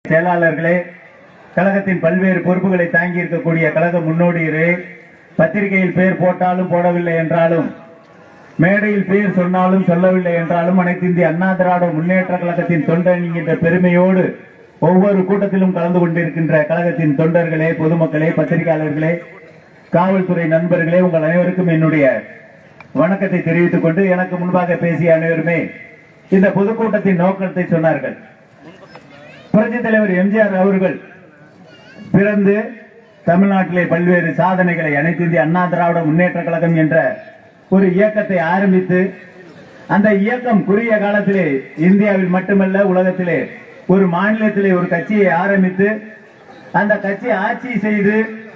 செயலாளர்களே கழகத்தின் பல்வேறு பொறுப்புகளை தாங்கி இருக்கக்கூடிய கழக முன்னோடியரே பத்திரிகையில் பெயர் போட்டாலும் போடவில்லை என்றாலும் மேடையில் பெயர் சொன்னாலும் சொல்லவில்லை என்றாலும் அனைத்து இந்திய அண்ணா திராவிட முன்னேற்ற கழகத்தின் தொண்டன் என்கின்ற பெருமையோடு ஒவ்வொரு கூட்டத்திலும் கலந்து கொண்டிருக்கின்ற கழகத்தின் தொண்டர்களே பொதுமக்களே பத்திரிகையாளர்களே காவல்துறை நண்பர்களே உங்கள் அனைவருக்கும் என்னுடைய வணக்கத்தை தெரிவித்துக் கொண்டு எனக்கு முன்பாக பேசிய அனைவருமே இந்த பொதுக்கூட்டத்தின் நோக்கத்தை சொன்னார்கள் புரட்சித் தலைவர் எம்ஜிஆர் அவர்கள் பிறந்து தமிழ்நாட்டிலே பல்வேறு சாதனைகளை அனைத்து இந்திய அண்ணா திராவிட முன்னேற்ற கழகம் என்ற ஒரு இயக்கத்தை ஆரம்பித்து அந்த இயக்கம் குறுகிய காலத்திலே இந்தியாவில் மட்டுமல்ல உலகத்திலே ஒரு மாநிலத்திலே ஒரு கட்சியை ஆரம்பித்து அந்த கட்சி ஆட்சி செய்து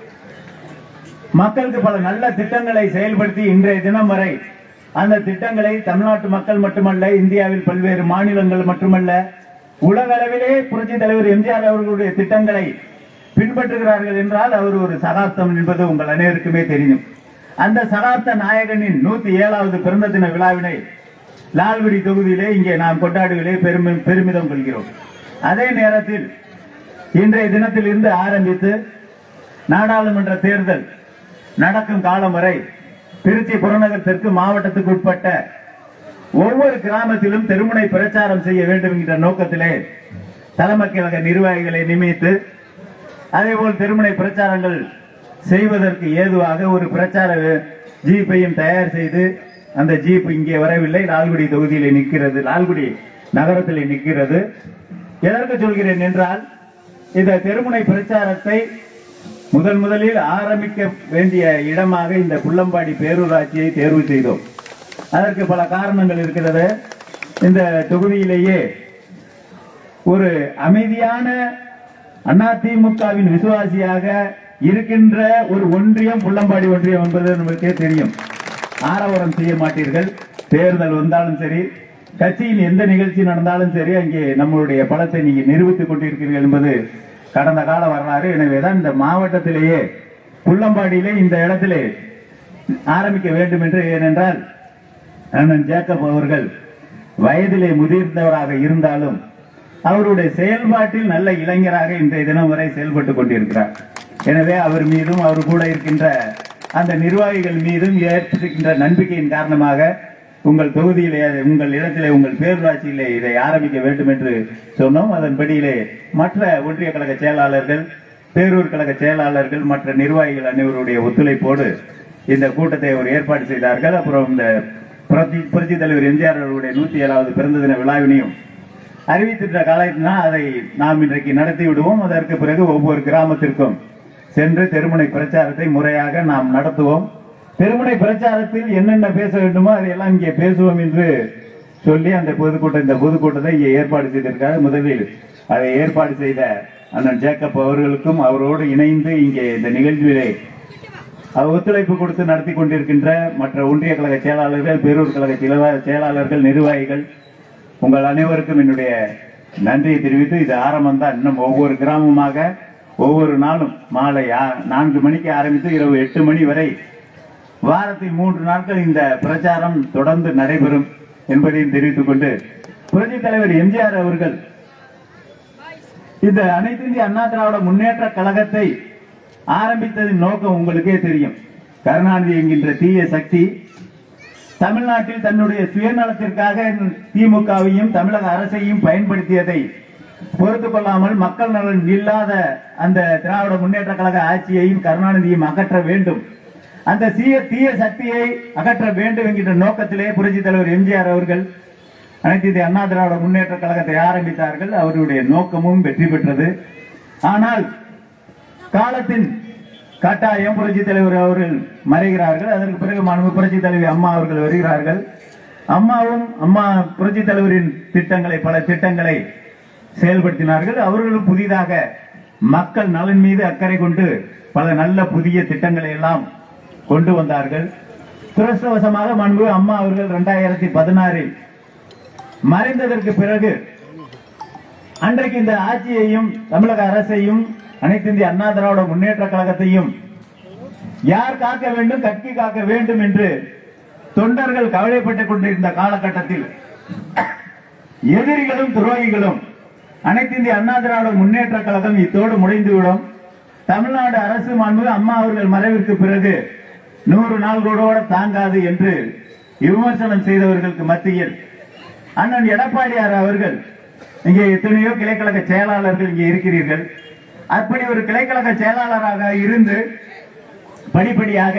மக்களுக்கு பல நல்ல திட்டங்களை செயல்படுத்தி இன்றைய தினம் வரை அந்த திட்டங்களை தமிழ்நாட்டு மக்கள் மட்டுமல்ல இந்தியாவில் பல்வேறு மாநிலங்கள் மட்டுமல்ல உலக அளவிலே புரட்சி தலைவர் எம்ஜிஆர் அவர்களுடைய திட்டங்களை பின்பற்றுகிறார்கள் என்றால் அவர் ஒரு சகாப்தம் என்பது உங்கள் அனைவருக்குமே தெரியும் அந்த சகாப்த நாயகனின் நூத்தி ஏழாவது பிறந்த தின விழாவினை லால்குடி தொகுதியிலே இங்கே நாம் கொண்டாடுவதிலே பெருமை பெருமிதம் கொள்கிறோம் அதே நேரத்தில் இன்றைய தினத்தில் இருந்து ஆரம்பித்து நாடாளுமன்ற தேர்தல் நடக்கும் காலம் வரை திருச்சி புறநகர் தெற்கு மாவட்டத்துக்கு உட்பட்ட ஒவ்வொரு கிராமத்திலும் தெருமுனை பிரச்சாரம் செய்ய வேண்டும் என்கிற நோக்கத்திலே தலைமை கழக நிர்வாகிகளை நியமித்து அதேபோல் தெருமுனை பிரச்சாரங்கள் செய்வதற்கு ஏதுவாக ஒரு பிரச்சார ஜீப்பையும் தயார் செய்து அந்த ஜீப் இங்கே வரவில்லை லால்குடி தொகுதியிலே நிற்கிறது லால்குடி நகரத்திலே நிற்கிறது எதற்கு சொல்கிறேன் என்றால் இந்த தெருமுனை பிரச்சாரத்தை முதன் முதலில் ஆரம்பிக்க வேண்டிய இடமாக இந்த புள்ளம்பாடி பேரூராட்சியை தேர்வு செய்தோம் அதற்கு பல காரணங்கள் இருக்கிறது இந்த தொகுதியிலேயே ஒரு அமைதியான அதிமுகவின் விசுவாசியாக இருக்கின்ற ஒரு ஒன்றியம் புள்ளம்பாடி ஒன்றியம் என்பது நமக்கே தெரியும் ஆரவாரம் செய்ய மாட்டீர்கள் தேர்தல் வந்தாலும் சரி கட்சியில் எந்த நிகழ்ச்சி நடந்தாலும் சரி அங்கே நம்மளுடைய பலத்தை நீங்க நிரூபித்துக் கொண்டிருக்கிறீர்கள் என்பது கடந்த கால வரலாறு எனவேதான் இந்த மாவட்டத்திலேயே புள்ளம்பாடியிலே இந்த இடத்திலே ஆரம்பிக்க வேண்டும் என்று ஏனென்றால் அண்ணன் ஜேக்கப் அவர்கள் வயதிலே முதிர்ந்தவராக இருந்தாலும் அவருடைய செயல்பாட்டில் நல்ல இளைஞராக இன்றைய தினம் வரை செயல்பட்டுக் கொண்டிருக்கிறார் எனவே அவர் மீதும் அவர் கூட இருக்கின்ற அந்த நிர்வாகிகள் மீதும் ஏற்றிருக்கின்ற நம்பிக்கையின் காரணமாக உங்கள் தொகுதியிலே உங்கள் இடத்திலே உங்கள் பேரூராட்சியிலே இதை ஆரம்பிக்க வேண்டும் என்று சொன்னோம் அதன்படியிலே மற்ற ஒன்றிய கழக செயலாளர்கள் பேரூர் கழக செயலாளர்கள் மற்ற நிர்வாகிகள் அனைவருடைய ஒத்துழைப்போடு இந்த கூட்டத்தை அவர் ஏற்பாடு செய்தார்கள் அப்புறம் இந்த புரட்சி புரட்சி தலைவர் எம்ஜிஆர் அவர்களுடைய நூத்தி ஏழாவது பிறந்த தின விழாவினையும் அறிவித்திருந்த காலத்தினால் அதை நாம் இன்றைக்கு நடத்தி விடுவோம் அதற்கு பிறகு ஒவ்வொரு கிராமத்திற்கும் சென்று தெருமுனை பிரச்சாரத்தை முறையாக நாம் நடத்துவோம் தெருமுனை பிரச்சாரத்தில் என்னென்ன பேச வேண்டுமோ அதையெல்லாம் இங்கே பேசுவோம் என்று சொல்லி அந்த பொதுக்கூட்டம் இந்த பொதுக்கூட்டத்தை இங்கே ஏற்பாடு செய்திருக்காரு முதலில் அதை ஏற்பாடு செய்த அண்ணன் ஜேக்கப் அவர்களுக்கும் அவரோடு இணைந்து இங்கே இந்த நிகழ்ச்சியிலே அவர் ஒத்துழைப்பு கொடுத்து நடத்தி கொண்டிருக்கின்ற மற்ற ஒன்றிய கழக செயலாளர்கள் பேரூர் கழக சில- செயலாளர்கள் நிர்வாகிகள் உங்கள் அனைவருக்கும் என்னுடைய நன்றியை தெரிவித்து இது ஆரம்பம் தான் இன்னும் ஒவ்வொரு கிராமமாக ஒவ்வொரு நாளும் மாலை ஆ- நான்கு மணிக்கு ஆரம்பித்து இரவு எட்டு மணி வரை வாரத்தில் மூன்று நாட்கள் இந்த பிரச்சாரம் தொடர்ந்து நடைபெறும் என்பதையும் தெரிவித்துக் கொண்டு புரட்சி தலைவர் எம்ஜிஆர் அவர்கள் இந்த அனைத்து இந்திய அண்ணா திராவிட முன்னேற்ற கழகத்தை ஆரம்பித்ததின் நோக்கம் உங்களுக்கே தெரியும் கருணாநிதி என்கின்ற தீய சக்தி தமிழ்நாட்டில் தன்னுடைய சுயநலத்திற்காக திமுகவையும் தமிழக அரசையும் பயன்படுத்தியதை பொறுத்துக் கொள்ளாமல் மக்கள் நலன் இல்லாத அந்த திராவிட முன்னேற்ற கழக ஆட்சியையும் கருணாநிதியும் அகற்ற வேண்டும் அந்த தீய தீய சக்தியை அகற்ற வேண்டும் என்கின்ற நோக்கத்திலே புரட்சி தலைவர் எம்ஜிஆர் அவர்கள் அனைத்து இந்திய அண்ணா திராவிட முன்னேற்ற கழகத்தை ஆரம்பித்தார்கள் அவருடைய நோக்கமும் வெற்றி பெற்றது ஆனால் காலத்தின் கட்டாயம் புரட்சி தலைவர் அவர்கள் மறைகிறார்கள் அதற்கு பிறகு மாண்பு புரட்சி தலைவி அம்மா அவர்கள் வருகிறார்கள் அம்மாவும் அம்மா புரட்சி தலைவரின் திட்டங்களை பல திட்டங்களை செயல்படுத்தினார்கள் அவர்களும் புதிதாக மக்கள் நலன் மீது அக்கறை கொண்டு பல நல்ல புதிய திட்டங்களை எல்லாம் கொண்டு வந்தார்கள் துரஷ்டவசமாக மாண்பு அம்மா அவர்கள் இரண்டாயிரத்தி பதினாறில் மறைந்ததற்கு பிறகு அன்றைக்கு இந்த ஆட்சியையும் தமிழக அரசையும் அனைத்து இந்திய அண்ணா திராவிட முன்னேற்ற கழகத்தையும் யார் காக்க வேண்டும் கட்சி காக்க வேண்டும் என்று தொண்டர்கள் கவலைப்பட்டுக் கொண்டிருந்த காலகட்டத்தில் எதிரிகளும் துரோகிகளும் அனைத்து இந்திய அண்ணா திராவிட முன்னேற்ற கழகம் இத்தோடு முடிந்துவிடும் தமிழ்நாடு அரசு மாண்பு அம்மா அவர்கள் மறைவிற்கு பிறகு நூறு நாள் கூட தாங்காது என்று விமர்சனம் செய்தவர்களுக்கு மத்தியில் அண்ணன் எடப்பாடியார் அவர்கள் இங்கே எத்தனையோ கிளைக்கழக செயலாளர்கள் இங்கே இருக்கிறீர்கள் அப்படி ஒரு கிளைக்கழக செயலாளராக இருந்து படிப்படியாக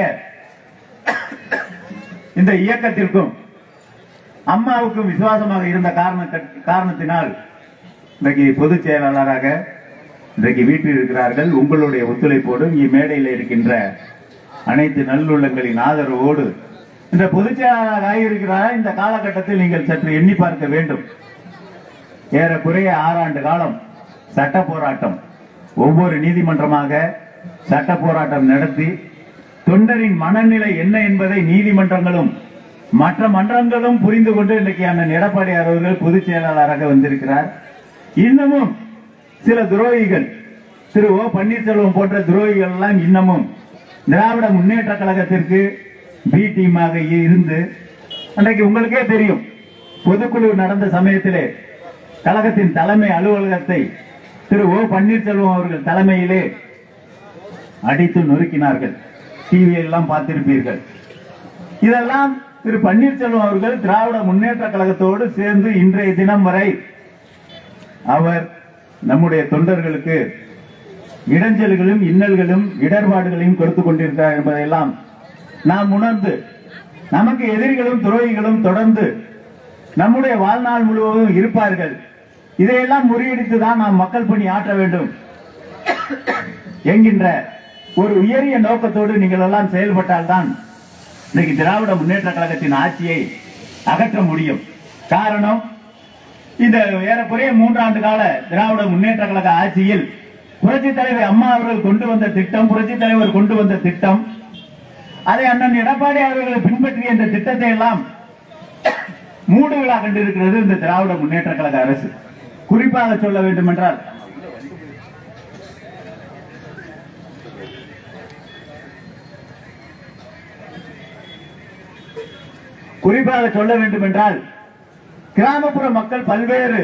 இந்த இயக்கத்திற்கும் அம்மாவுக்கும் விசுவாசமாக இருந்த காரண காரணத்தினால் இன்றைக்கு பொதுச் செயலாளராக இன்றைக்கு வீட்டில் இருக்கிறார்கள் உங்களுடைய ஒத்துழைப்போடு இங்கே மேடையில் இருக்கின்ற அனைத்து நல்லுள்ளங்களின் ஆதரவோடு இந்த பொதுச் செயலாளராக ஆகியிருக்கிறார் இந்த காலகட்டத்தில் நீங்கள் சற்று எண்ணி பார்க்க வேண்டும் ஏறக்குறைய ஆறாண்டு காலம் சட்ட போராட்டம் ஒவ்வொரு நீதிமன்றமாக சட்ட போராட்டம் நடத்தி தொண்டரின் மனநிலை என்ன என்பதை நீதிமன்றங்களும் மற்ற மன்றங்களும் புரிந்து கொண்டு இன்றைக்கு அண்ணன் எடப்பாடியார் அவர்கள் பொதுச் செயலாளராக வந்திருக்கிறார் இன்னமும் சில துரோகிகள் திரு ஓ பன்னீர்செல்வம் போன்ற துரோகிகள் எல்லாம் இன்னமும் திராவிட முன்னேற்ற கழகத்திற்கு பி டீமாக இருந்து அன்றைக்கு உங்களுக்கே தெரியும் பொதுக்குழு நடந்த சமயத்திலே கழகத்தின் தலைமை அலுவலகத்தை திரு ஓ பன்னீர்செல்வம் அவர்கள் தலைமையிலே அடித்து நொறுக்கினார்கள் டிவி எல்லாம் பார்த்திருப்பீர்கள் இதெல்லாம் திரு பன்னீர்செல்வம் அவர்கள் திராவிட முன்னேற்ற கழகத்தோடு சேர்ந்து இன்றைய தினம் வரை அவர் நம்முடைய தொண்டர்களுக்கு இடைஞ்சல்களும் இன்னல்களும் இடர்பாடுகளையும் கொடுத்துக் கொண்டிருக்கிறார் என்பதையெல்லாம் நாம் உணர்ந்து நமக்கு எதிரிகளும் துரோகிகளும் தொடர்ந்து நம்முடைய வாழ்நாள் முழுவதும் இருப்பார்கள் இதையெல்லாம் முறியடித்து தான் நாம் மக்கள் பணி ஆற்ற வேண்டும் என்கின்ற ஒரு உயரிய நோக்கத்தோடு நீங்கள் எல்லாம் செயல்பட்டால்தான் இன்னைக்கு திராவிட முன்னேற்ற கழகத்தின் ஆட்சியை அகற்ற முடியும் காரணம் இந்த ஏறக்குறைய மூன்றாண்டு கால திராவிட முன்னேற்ற கழக ஆட்சியில் புரட்சி தலைவர் அம்மா அவர்கள் கொண்டு வந்த திட்டம் புரட்சி தலைவர் கொண்டு வந்த திட்டம் அதை அண்ணன் எடப்பாடி அவர்கள் பின்பற்றிய இந்த திட்டத்தை எல்லாம் மூடு விழா கண்டிருக்கிறது இந்த திராவிட முன்னேற்ற கழக அரசு குறிப்பாக சொல்ல வேண்டும் என்றால் குறிப்பாக சொல்ல வேண்டும் என்றால் கிராமப்புற மக்கள் பல்வேறு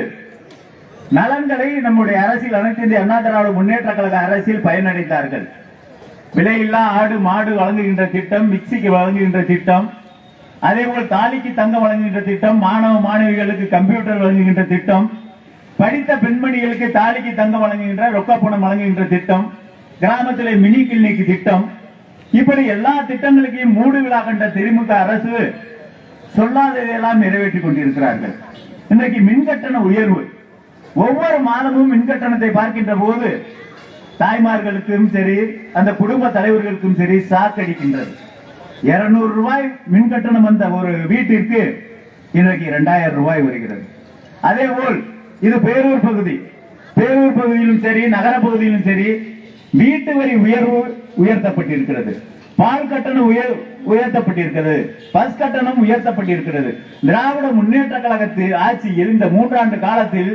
நலன்களை நம்முடைய அரசியல் அனைத்து இந்திய அண்ணா திராவிட முன்னேற்ற கழக அரசியல் பயனடைந்தார்கள் விலையில்லா ஆடு மாடு வழங்குகின்ற திட்டம் மிக்சிக்கு வழங்குகின்ற திட்டம் அதேபோல் தாலிக்கு தங்கம் வழங்குகின்ற திட்டம் மாணவ மாணவிகளுக்கு கம்ப்யூட்டர் வழங்குகின்ற திட்டம் படித்த பெண்மணிகளுக்கு தாலிக்கு தங்கம் வழங்குகின்ற ரொக்க பணம் வழங்குகின்ற திட்டம் கிராமத்திலே மினி கிளினிக் திட்டம் இப்படி எல்லா திட்டங்களுக்கும் மூடு விழா கண்ட திமுக அரசு சொல்லாததையெல்லாம் நிறைவேற்றிக் கொண்டிருக்கிறார்கள் இன்றைக்கு மின் கட்டண உயர்வு ஒவ்வொரு மாதமும் மின் கட்டணத்தை பார்க்கின்ற போது தாய்மார்களுக்கும் சரி அந்த குடும்ப தலைவர்களுக்கும் சரி சாக்கடிக்கின்றது இருநூறு ரூபாய் மின் கட்டணம் வந்த ஒரு வீட்டிற்கு இன்றைக்கு இரண்டாயிரம் ரூபாய் வருகிறது அதே போல் இது பேரூர் பகுதி பேரூர் பகுதியிலும் சரி நகர பகுதியிலும் சரி வீட்டு வரி உயர்வு உயர்த்தப்பட்டிருக்கிறது பால் கட்டணம் உயர் உயர்த்தப்பட்டிருக்கிறது பஸ் கட்டணம் உயர்த்தப்பட்டிருக்கிறது திராவிட முன்னேற்ற கழகத்தில் ஆட்சியில் இந்த மூன்றாண்டு காலத்தில்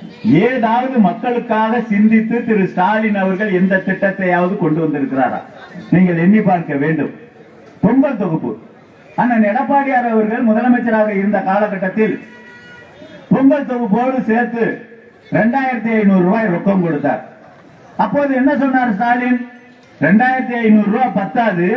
ஏதாவது மக்களுக்காக சிந்தித்து திரு ஸ்டாலின் அவர்கள் எந்த திட்டத்தையாவது கொண்டு வந்திருக்கிறாரா நீங்கள் எண்ணி பார்க்க வேண்டும் பொங்கல் தொகுப்பு அண்ணன் எடப்பாடியார் அவர்கள் முதலமைச்சராக இருந்த காலகட்டத்தில் பொங்கல் தொகுப்போடு சேர்த்து ரெண்டாயிரத்தி ஐநூறு ரூபாய் ரொக்கம் கொடுத்தார் அப்போது என்ன சொன்னார் ஸ்டாலின் ரெண்டாயிரத்தி ஐநூறு ரூபாய் பத்தாது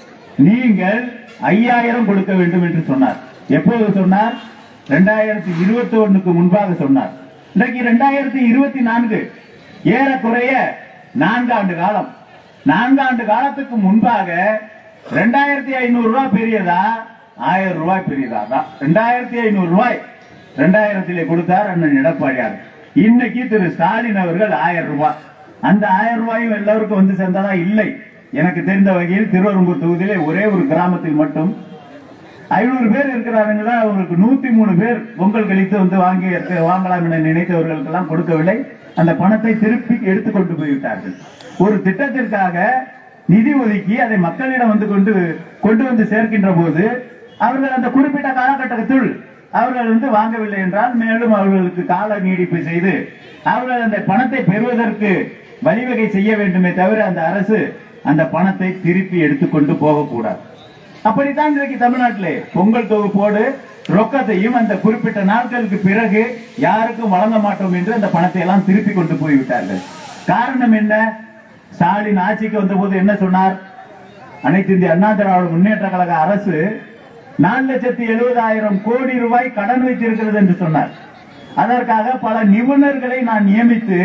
நீங்கள் ஐயாயிரம் கொடுக்க வேண்டும் என்று சொன்னார் எப்போது சொன்னார் ரெண்டாயிரத்தி இருபத்தி ஒண்ணுக்கு முன்பாக சொன்னார் இன்றைக்கு ரெண்டாயிரத்தி இருபத்தி நான்கு ஏறக்குறைய நான்காண்டு காலம் நான்காண்டு காலத்துக்கு முன்பாக ரெண்டாயிரத்தி ஐநூறு ரூபாய் பெரியதா ஆயிரம் ரூபாய் பெரியதா ரெண்டாயிரத்தி ஐநூறு ரூபாய் ரெண்டாயிரத்திலே கொடுத்தார் அண்ணன் எடப்பாடியார் இன்னைக்கு திரு ஸ்டாலின் அவர்கள் ஆயிரம் ரூபாய் அந்த ஆயிரம் ரூபாயும் எல்லாருக்கும் வந்து சேர்ந்ததா இல்லை எனக்கு தெரிந்த வகையில் திருவரம்பூர் தொகுதியிலே ஒரே ஒரு கிராமத்தில் மட்டும் ஐநூறு பேர் இருக்கிறாருங்களா அவங்களுக்கு நூத்தி மூணு பேர் பொங்கல் கழித்து வந்து வாங்கி வாங்கலாம் என நினைத்தவர்களுக்கு எல்லாம் கொடுக்கவில்லை அந்த பணத்தை திருப்பி எடுத்துக்கொண்டு போய்விட்டார்கள் ஒரு திட்டத்திற்காக நிதி ஒதுக்கி அதை மக்களிடம் வந்து கொண்டு கொண்டு வந்து சேர்க்கின்ற போது அவர்கள் அந்த குறிப்பிட்ட காலகட்டத்தில் அவர்கள் வந்து வாங்கவில்லை என்றால் மேலும் அவர்களுக்கு கால நீடிப்பு செய்து அவர்கள் அந்த பணத்தை பெறுவதற்கு வழிவகை செய்ய வேண்டுமே தவிர அந்த அரசு அந்த பணத்தை திருப்பி எடுத்துக்கொண்டு போகக்கூடாது அப்படித்தான் இன்றைக்கு தமிழ்நாட்டிலே பொங்கல் தொகுப்போடு ரொக்கத்தையும் அந்த குறிப்பிட்ட நாட்களுக்கு பிறகு யாருக்கும் வழங்க மாட்டோம் என்று அந்த பணத்தை எல்லாம் திருப்பி கொண்டு போய்விட்டார்கள் காரணம் என்ன ஸ்டாலின் ஆட்சிக்கு வந்தபோது என்ன சொன்னார் அனைத்து இந்திய அண்ணா திராவிட முன்னேற்ற கழக அரசு நாலு லட்சத்தி எழுபதாயிரம் கோடி ரூபாய் கடன் வைத்திருக்கிறது என்று சொன்னார் அதற்காக பல நிபுணர்களை நான் நியமித்து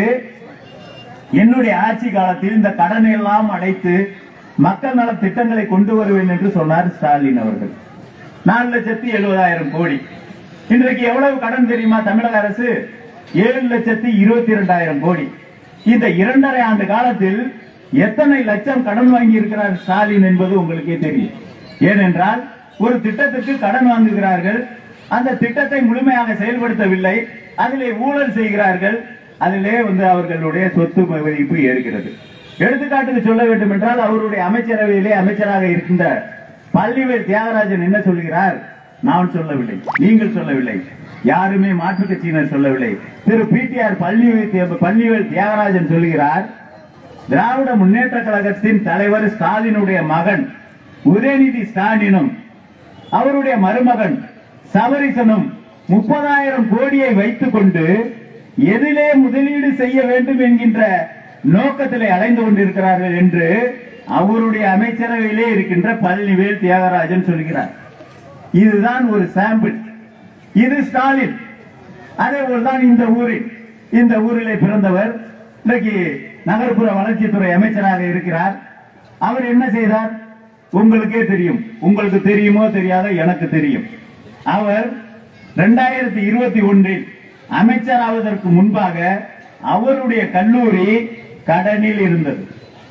என்னுடைய ஆட்சி காலத்தில் இந்த கடனை எல்லாம் அடைத்து மக்கள் நல திட்டங்களை கொண்டு வருவேன் என்று சொன்னார் ஸ்டாலின் அவர்கள் நாலு லட்சத்தி எழுபதாயிரம் கோடி இன்றைக்கு எவ்வளவு கடன் தெரியுமா தமிழக அரசு ஏழு லட்சத்தி இருபத்தி இரண்டாயிரம் கோடி இந்த இரண்டரை ஆண்டு காலத்தில் எத்தனை லட்சம் கடன் வாங்கி இருக்கிறார் ஸ்டாலின் என்பது உங்களுக்கே தெரியும் ஏனென்றால் ஒரு திட்டத்துக்கு கடன் வாங்குகிறார்கள் அந்த திட்டத்தை முழுமையாக செயல்படுத்தவில்லை அதிலே ஊழல் செய்கிறார்கள் அதிலே வந்து அவர்களுடைய சொத்து மதிப்பு ஏறுகிறது எடுத்துக்காட்டுக்கு சொல்ல வேண்டும் என்றால் அவருடைய அமைச்சரவையிலே அமைச்சராக இருக்கின்ற பள்ளிவேல் தியாகராஜன் என்ன சொல்கிறார் நான் சொல்லவில்லை நீங்கள் சொல்லவில்லை யாருமே மாற்றுக் கட்சியினர் சொல்லவில்லை திரு பிடிஆர் பள்ளிவேல் பள்ளிவேல் தியாகராஜன் சொல்கிறார் திராவிட முன்னேற்ற கழகத்தின் தலைவர் ஸ்டாலினுடைய மகன் உதயநிதி ஸ்டாலினும் அவருடைய மருமகன் சபரிசனும் முப்பதாயிரம் கோடியை வைத்துக் கொண்டு எதிலே முதலீடு செய்ய வேண்டும் என்கின்ற நோக்கத்திலே அலைந்து கொண்டிருக்கிறார்கள் என்று அவருடைய அமைச்சரவையிலே இருக்கின்ற பழனிவேல் தியாகராஜன் சொல்கிறார் இதுதான் ஒரு சாம்பிள் இது ஸ்டாலின் அதே போல்தான் இந்த ஊரில் இந்த ஊரிலே பிறந்தவர் இன்றைக்கு நகர்ப்புற வளர்ச்சித்துறை அமைச்சராக இருக்கிறார் அவர் என்ன செய்தார் உங்களுக்கே தெரியும் உங்களுக்கு தெரியுமோ தெரியாத எனக்கு தெரியும் அவர் இரண்டாயிரத்தி இருபத்தி ஒன்றில் அமைச்சராவதற்கு முன்பாக அவருடைய கல்லூரி கடனில் இருந்தது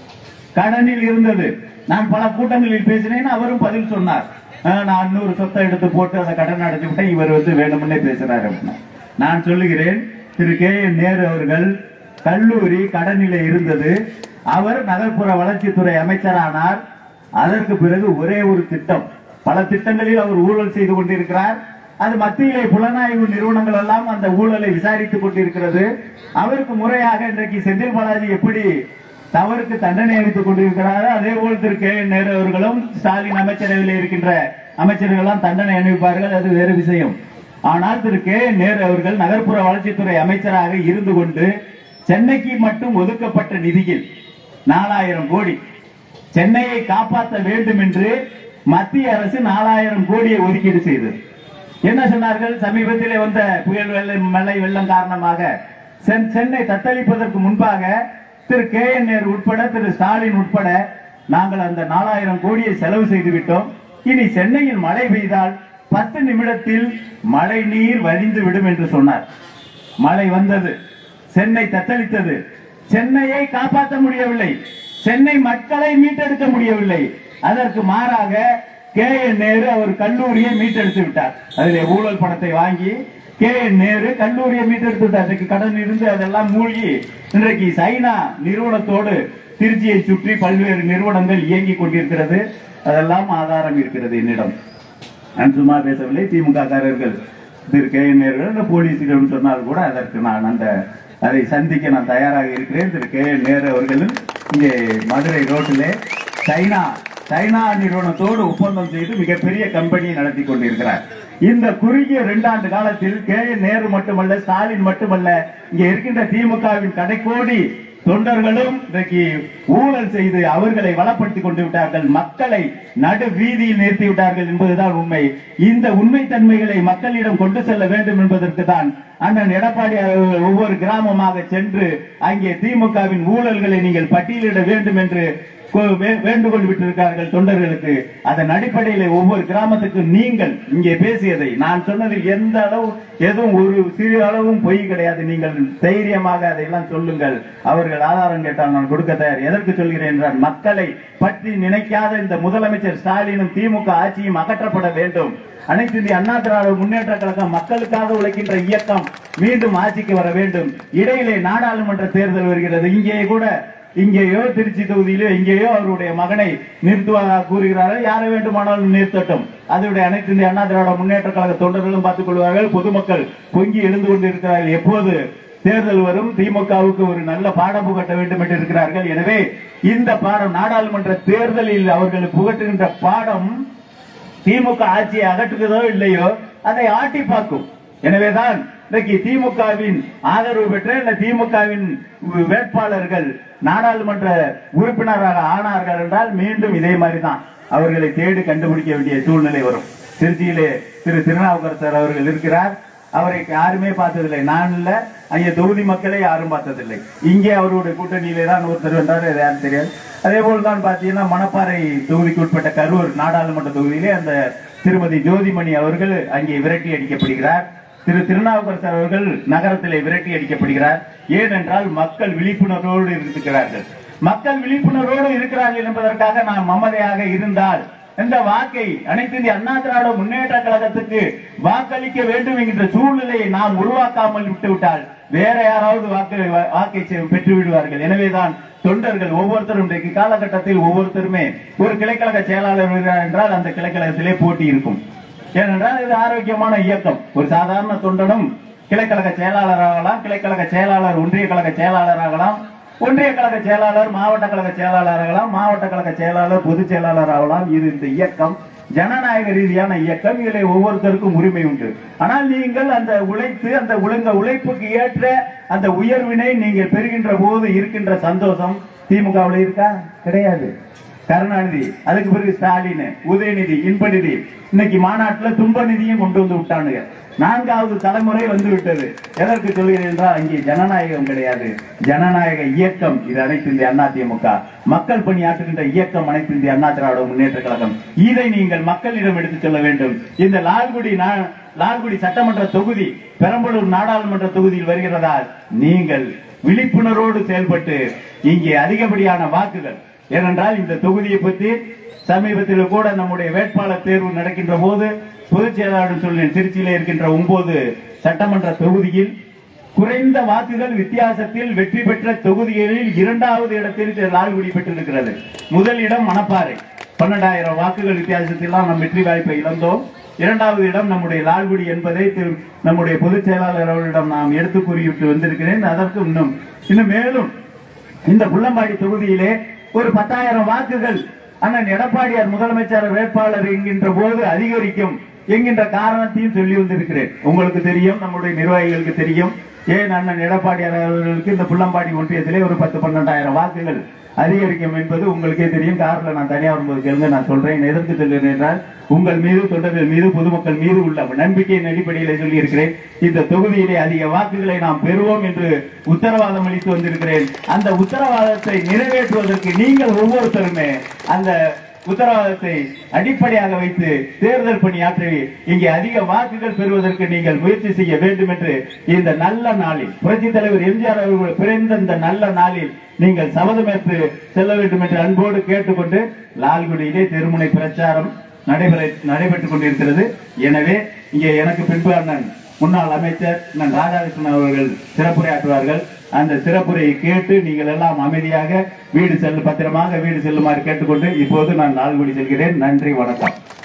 கடனில் இருந்தது நான் பல கூட்டங்களில் பேசினேன் அவரும் பதில் சொன்னார் "அஹ், நான் இன்னொரு சொத்தை எடுத்து போட்டு அதை கடன் அடைச்சு விட்டேன் இவர் வந்து வேணும்னே பேசுறாரு அப்படின்னு நான் சொல்லுகிறேன் திரு கே என் நேரு அவர்கள் கல்லூரி கடனிலே இருந்தது அவர் நகர்ப்புற வளர்ச்சித்துறை அமைச்சரானார் அதற்கு பிறகு ஒரே ஒரு திட்டம் பல திட்டங்களில் அவர் ஊழல் செய்து கொண்டிருக்கிறார் அது மத்தியிலே புலனாய்வு நிறுவனங்கள் எல்லாம் அந்த ஊழலை விசாரித்துக் கொண்டிருக்கிறது அவருக்கு முறையாக இன்றைக்கு செந்தில் பாலாஜி எப்படி தவறுக்கு தண்டனை அளித்துக் கொண்டிருக்கிறாரோ அதே போல் திரு கே என் நேரு அவர்களும் ஸ்டாலின் அமைச்சரவையில் இருக்கின்ற அமைச்சர்கள் எல்லாம் தண்டனை அனுப்பிப்பார்கள் அது வேறு விஷயம் ஆனால் திரு கே என் நேரு அவர்கள் நகர்ப்புற வளர்ச்சித்துறை அமைச்சராக இருந்து கொண்டு சென்னைக்கு மட்டும் ஒதுக்கப்பட்ட நிதியில் நாலாயிரம் கோடி சென்னையை காப்பாற்ற வேண்டும் என்று மத்திய அரசு நாலாயிரம் கோடியை ஒதுக்கீடு செய்தது என்ன சொன்னார்கள் சமீபத்திலே வந்த புயல் வெள்ளம் மழை வெள்ளம் காரணமாக சென்- சென்னை தத்தளிப்பதற்கு முன்பாக திரு கே என் நேரு உட்பட திரு ஸ்டாலின் உட்பட நாங்கள் அந்த நாலாயிரம் கோடியை செலவு செய்து விட்டோம் இனி சென்னையில் மழை பெய்தால் பத்து நிமிடத்தில் மழை நீர் வழிந்து விடும் என்று சொன்னார் மழை வந்தது சென்னை தத்தளித்தது சென்னையை காப்பாற்ற முடியவில்லை சென்னை மக்களை மீட்டெடுக்க முடியவில்லை அதற்கு மாறாக கே என் நேரு அவர் கல்லூரியை மீட்டெடுத்து விட்டார் அதிலே ஊழல் பணத்தை வாங்கி கே என் நேரு கல்லூரியை மீட்டெடுத்து விட்டார் இன்றைக்கு கடன் இருந்து அதெல்லாம் மூழ்கி இன்றைக்கு சைனா நிறுவனத்தோடு திருச்சியை சுற்றி பல்வேறு நிறுவனங்கள் இயங்கிக் கொண்டிருக்கிறது அதெல்லாம் ஆதாரம் இருக்கிறது என்னிடம் நான் சும்மா பேசவில்லை திமுக காரர்கள் திரு கே என் நேர்கள் போலீசிடம் சொன்னால் கூட அதற்கு நான் அந்த அதை சந்திக்க நான் தயாராக இருக்கிறேன் திரு கே என் நேரு அவர்களும் இங்கே மதுரை ரோட்டிலே சைனா சைனா நிறுவனத்தோடு ஒப்பந்தம் செய்து மிகப்பெரிய கம்பெனியை நடத்தி கொண்டிருக்கிறார் இந்த குறுகிய இரண்டாண்டு காலத்தில் கே என் நேரு மட்டுமல்ல ஸ்டாலின் மட்டுமல்ல இங்கே இருக்கின்ற திமுகவின் கடைக்கோடி தொண்டர்களும் இன்றைக்கு ஊழல் செய்து அவர்களை வளப்படுத்திக் கொண்டு விட்டார்கள் மக்களை நடு வீதியில் நிறுத்தி விட்டார்கள் என்பதுதான் உண்மை இந்த உண்மை தன்மைகளை மக்களிடம் கொண்டு செல்ல வேண்டும் என்பதற்கு தான் அண்ணன் எடப்பாடி அவர்கள் ஒவ்வொரு கிராமமாக சென்று அங்கே திமுகவின் ஊழல்களை நீங்கள் பட்டியலிட வேண்டும் என்று கொ- வே- வேண்டுகோள் விட்டிருக்கிறார்கள் தொண்டர்களுக்கு அதன் அடிப்படையில் ஒவ்வொரு கிராமத்துக்கு நீங்கள் இங்கே பேசியதை நான் சொன்னதில் எந்த அளவு எதுவும் ஒரு சிறு அளவும் பொய் கிடையாது நீங்கள் தைரியமாக அதையெல்லாம் சொல்லுங்கள் அவர்கள் ஆதாரம் கேட்டால் நான் கொடுக்க தயார் எதற்கு சொல்கிறேன் என்றால் மக்களை பற்றி நினைக்காத இந்த முதலமைச்சர் ஸ்டாலினும் திமுக ஆட்சியும் அகற்றப்பட வேண்டும் அனைத்து இந்திய அண்ணா திராவிட முன்னேற்ற கழகம் மக்களுக்காக உழைக்கின்ற இயக்கம் மீண்டும் ஆட்சிக்கு வர வேண்டும் இடையிலே நாடாளுமன்ற தேர்தல் வருகிறது இங்கே கூட இங்கேயோ திருச்சி தொகுதியிலோ எங்கேயோ அவருடைய மகனை நிறுத்துவதாக கூறுகிறார்கள் யாரை வேண்டுமானாலும் நிறுத்தட்டும் அதனுடைய அனைத்து இந்திய அண்ணா திராவிட முன்னேற்ற கழக தொண்டர்களும் பார்த்துக் கொள்வார்கள் பொதுமக்கள் பொங்கி எழுந்து கொண்டிருக்கிறார்கள் எப்போது தேர்தல் வரும் திமுகவுக்கு ஒரு நல்ல பாடம் புகட்ட வேண்டும் என்று இருக்கிறார்கள் எனவே இந்த பாடம் நாடாளுமன்ற தேர்தலில் அவர்கள் புகட்டுகின்ற பாடம் திமுக ஆட்சியை அகற்றுகிறதோ இல்லையோ அதை ஆட்டி பார்க்கும் எனவேதான் இன்றைக்கு திமுகவின் ஆதரவு பெற்ற இந்த திமுகவின் வேட்பாளர்கள் நாடாளுமன்ற உறுப்பினராக ஆனார்கள் என்றால் மீண்டும் இதே மாதிரி தான் அவர்களை தேடி கண்டுபிடிக்க வேண்டிய சூழ்நிலை வரும் திருச்சியிலே திரு திருநாவுக்கரசர் அவர்கள் இருக்கிறார் அவரை யாருமே பார்த்ததில்லை நான் இல்ல அங்கே தொகுதி மக்களை யாரும் பார்த்ததில்லை இங்கே அவருடைய கூட்டணியிலே தான் ஒருத்தர் வென்றார் அது யாரும் தெரியாது அதே போல் தான் பாத்தீங்கன்னா மணப்பாறை தொகுதிக்கு உட்பட்ட கரூர் நாடாளுமன்ற தொகுதியிலே அந்த திருமதி ஜோதிமணி அவர்கள் அங்கே விரட்டி அடிக்கப்படுகிறார் திரு திருநாவுக்கரசர் அவர்கள் நகரத்திலே விரட்டி அடிக்கப்படுகிறார் ஏனென்றால் மக்கள் விழிப்புணர்வோடு இருக்கிறார்கள் மக்கள் விழிப்புணர்வோடு இருக்கிறார்கள் என்பதற்காக நாம் மமதையாக இருந்தால் இந்த வாக்கை அனைத்து இந்திய அண்ணா திராவிட முன்னேற்ற கழகத்துக்கு வாக்களிக்க வேண்டும் என்கின்ற சூழ்நிலையை நாம் உருவாக்காமல் விட்டுவிட்டால் வேற யாராவது வாக்கு வாக்கை செ- பெற்று விடுவார்கள் எனவேதான் தொண்டர்கள் ஒவ்வொருத்தரும் இன்றைக்கு காலகட்டத்தில் ஒவ்வொருத்தருமே ஒரு கிளைக்கழக செயலாளர் வருகிறார் என்றால் அந்த கிளைக்கழகத்திலே போட்டி இருக்கும் ஏனென்றால் இது ஆரோக்கியமான இயக்கம் ஒரு சாதாரண தொண்டனும் கிளைக்கழக செயலாளர் ஆகலாம் கிளைக்கழக செயலாளர் ஒன்றிய கழக செயலாளர் ஆகலாம் ஒன்றிய கழக செயலாளர் மாவட்ட கழக செயலாளர் ஆகலாம் மாவட்ட கழக செயலாளர் பொதுச் செயலாளர் ஆகலாம் இது இந்த இயக்கம் ஜனநாயக ரீதியான இயக்கம் இதிலே ஒவ்வொருத்தருக்கும் உரிமை உண்டு ஆனால் நீங்கள் அந்த உழைத்து அந்த உழைந்த உழைப்புக்கு ஏற்ற அந்த உயர்வினை நீங்கள் பெறுகின்ற போது இருக்கின்ற சந்தோஷம் திமுகவில் இருக்கா கிடையாது கருணாநிதி அதுக்கு பிறகு ஸ்டாலின் உதயநிதி இன்பநிதி இன்னைக்கு மாநாட்டுல துன்ப நிதியும் கொண்டு வந்து விட்டானுங்க நான்காவது தலைமுறை வந்து விட்டது எதற்கு சொல்கிறேன் என்றால் அங்கே ஜனநாயகம் கிடையாது ஜனநாயக இயக்கம் இது அனைத்து இந்திய அண்ணா திமுக மக்கள் பணியாற்றுகின்ற இயக்கம் அனைத்து இந்திய அண்ணா திராவிட முன்னேற்ற கழகம் இதை நீங்கள் மக்களிடம் எடுத்துச் செல்ல வேண்டும் இந்த லால்குடி நா- லால்குடி சட்டமன்ற தொகுதி பெரம்பலூர் நாடாளுமன்ற தொகுதியில் வருகிறதால் நீங்கள் விழிப்புணர்வோடு செயல்பட்டு இங்கே அதிகப்படியான வாக்குகள் ஏனென்றால் இந்த தொகுதியை பற்றி சமீபத்தில் கூட நம்முடைய வேட்பாளர் தேர்வு நடக்கின்ற போது பொதுச் செயலாளர் சொல்லின் திருச்சியிலே இருக்கின்ற ஒன்பது சட்டமன்ற தொகுதியில் குறைந்த வாக்குகள் வித்தியாசத்தில் வெற்றி பெற்ற தொகுதிகளில் இரண்டாவது இடத்தில் திரு லால்குடி பெற்றிருக்கிறது முதல் இடம் மணப்பாறை பன்னெண்டாயிரம் வாக்குகள் வித்தியாசத்தில் தான் நாம் வெற்றி வாய்ப்பை இழந்தோம் இரண்டாவது இடம் நம்முடைய லால்குடி என்பதை திரு- நம்முடைய பொதுச் செயலாளர் அவர்களிடம் நாம் எடுத்து கூறிவிட்டு வந்திருக்கிறேன் அதற்கு இன்னும் இன்னும் மேலும் இந்த புள்ளம்பாடி தொகுதியிலே ஒரு பத்தாயிரம் வாக்குகள் அண்ணன் எடப்பாடியார் முதலமைச்சர் வேட்பாளர் என்கின்ற போது அதிகரிக்கும் என்கின்ற காரணத்தையும் சொல்லி வந்திருக்கிறேன் உங்களுக்கு தெரியும் நம்முடைய நிர்வாகிகளுக்கு தெரியும் ஏன் அண்ணன் எடப்பாடியார் அவர்களுக்கு இந்த புள்ளம்பாடி ஒன்றியத்திலே ஒரு பத்து பன்னெண்டாயிரம் வாக்குகள் அதிகரிக்கும் என்பது உங்களுக்கே தெரியும் காரில் நான் தனியாக வரும்போது கேளுங்க நான் சொல்றேன் எதற்கு சொல்கிறேன் என்றால் உங்கள் மீது தொண்டர்கள் மீது பொதுமக்கள் மீது உள்ள நம்பிக்கையின் அடிப்படையிலே சொல்லி இருக்கிறேன் இந்த தொகுதியிலே அதிக வாக்குகளை நாம் பெறுவோம் என்று உத்தரவாதம் அளித்து வந்திருக்கிறேன் அந்த உத்தரவாதத்தை நிறைவேற்றுவதற்கு நீங்கள் ஒவ்வொருத்தருமே அந்த உத்தரவாதத்தை அடிப்படையாக வைத்து தேர்தல் பணியாற்றி இங்கே அதிக வாக்குகள் பெறுவதற்கு நீங்கள் முயற்சி செய்ய வேண்டும் என்று இந்த நல்ல நாளில் புரட்சி தலைவர் எம்ஜிஆர் அவர்கள் பிறந்த இந்த நல்ல நாளில் நீங்கள் சபதமேற்று செல்ல வேண்டும் என்று அன்போடு கேட்டுக்கொண்டு லால்குடியிலே தெருமுனை பிரச்சாரம் நடைபெற நடைபெற்றுக் கொண்டிருக்கிறது எனவே இங்கே எனக்கு பின்பு அண்ணன் முன்னாள் அமைச்சர் அண்ணன் ராதாகிருஷ்ணன் அவர்கள் சிறப்புரையாற்றுவார்கள் அந்த சிறப்புரையை கேட்டு நீங்கள் எல்லாம் அமைதியாக வீடு செல்ல பத்திரமாக வீடு செல்லுமாறு கேட்டுக்கொண்டு இப்போது நான் லால்குடி செல்கிறேன் நன்றி வணக்கம்